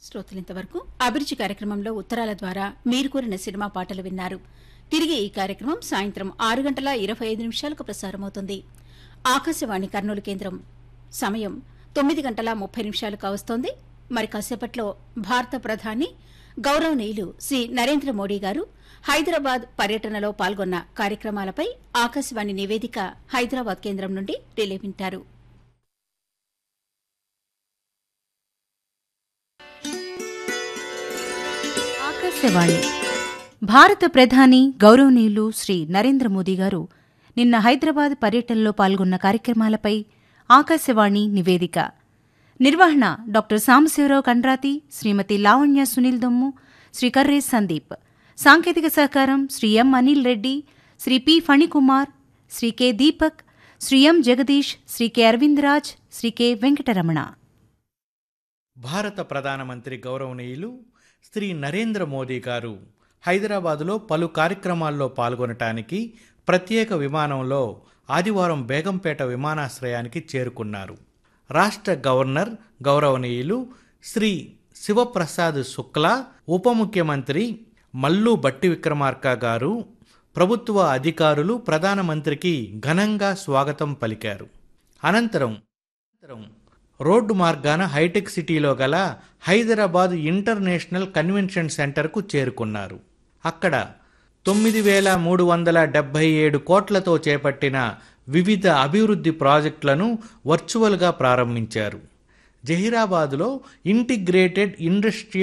శ్రోతలింతవరకు అభిరుచి కార్యక్రమంలో ఉత్తరాల ద్వారా మీరు కోరిన సినిమా పాటలు విన్నారు తిరిగి ఈ కార్యక్రమం సాయంత్రం ఆరు గంటల ఇరవై ఐదు నిమిషాలకు ప్రసారమవుతుంది ఆకాశవాణి కర్నూలు కేంద్రం సమయం తొమ్మిది గంటల ముప్పై నిమిషాలు కావస్తోంది మరి కాసేపట్లో భారత ప్రధాని గౌరవనీయులు శ్రీ నరేంద్ర మోడీ గారు హైదరాబాద్ పర్యటనలో పాల్గొన్న కార్యక్రమాలపై ఆకాశవాణి నివేదిక హైదరాబాద్ కేంద్రం నుండి రిలే వింటారు ఆకాశవాణి భారత ప్రధాని గౌరవనీయులు శ్రీ నరేంద్ర మోదీ గారు నిన్న హైదరాబాద్ పర్యటనలో పాల్గొన్న కార్యక్రమాలపై ఆకాశవాణి నివేదిక నిర్వహణ డాక్టర్ సాంబశివరావు కండ్రాతి శ్రీమతి లావణ్య సునీల్ దొమ్ము శ్రీ కర్రే సందీప్ సాంకేతిక సహకారం Sri M Anil Reddy Sri P Phanikumar Sri K Deepak Sri M Jagadish Sri K Aravindaraj Sri K Venkataramana భారత ప్రధానమంత్రి గౌరవనీయులు శ్రీ నరేంద్ర మోదీ గారు హైదరాబాదులో పలు కార్యక్రమాల్లో పాల్గొనటానికి ప్రత్యేక విమానంలో ఆదివారం బేగంపేట విమానాశ్రయానికి చేరుకున్నారు రాష్ట్ర గవర్నర్ గౌరవనీయులు శ్రీ శివప్రసాద్ శుక్లా ఉప ముఖ్యమంత్రి మల్లు బట్టి విక్రమార్క గారు ప్రభుత్వ అధికారులు ప్రధానమంత్రికి ఘనంగా స్వాగతం పలికారు అనంతరం అనంతరం రోడ్డు మార్గాన హైటెక్ సిటీలో గల హైదరాబాద్ ఇంటర్నేషనల్ కన్వెన్షన్ సెంటర్కు చేరుకున్నారు అక్కడ తొమ్మిది వేల మూడు వందల డెబ్బై ఏడు కోట్లతో చేపట్టిన వివిధ అభివృద్ధి ప్రాజెక్టులను వర్చువల్గా ప్రారంభించారు జహీరాబాద్లో ఇంటిగ్రేటెడ్ ఇండస్ట్రీ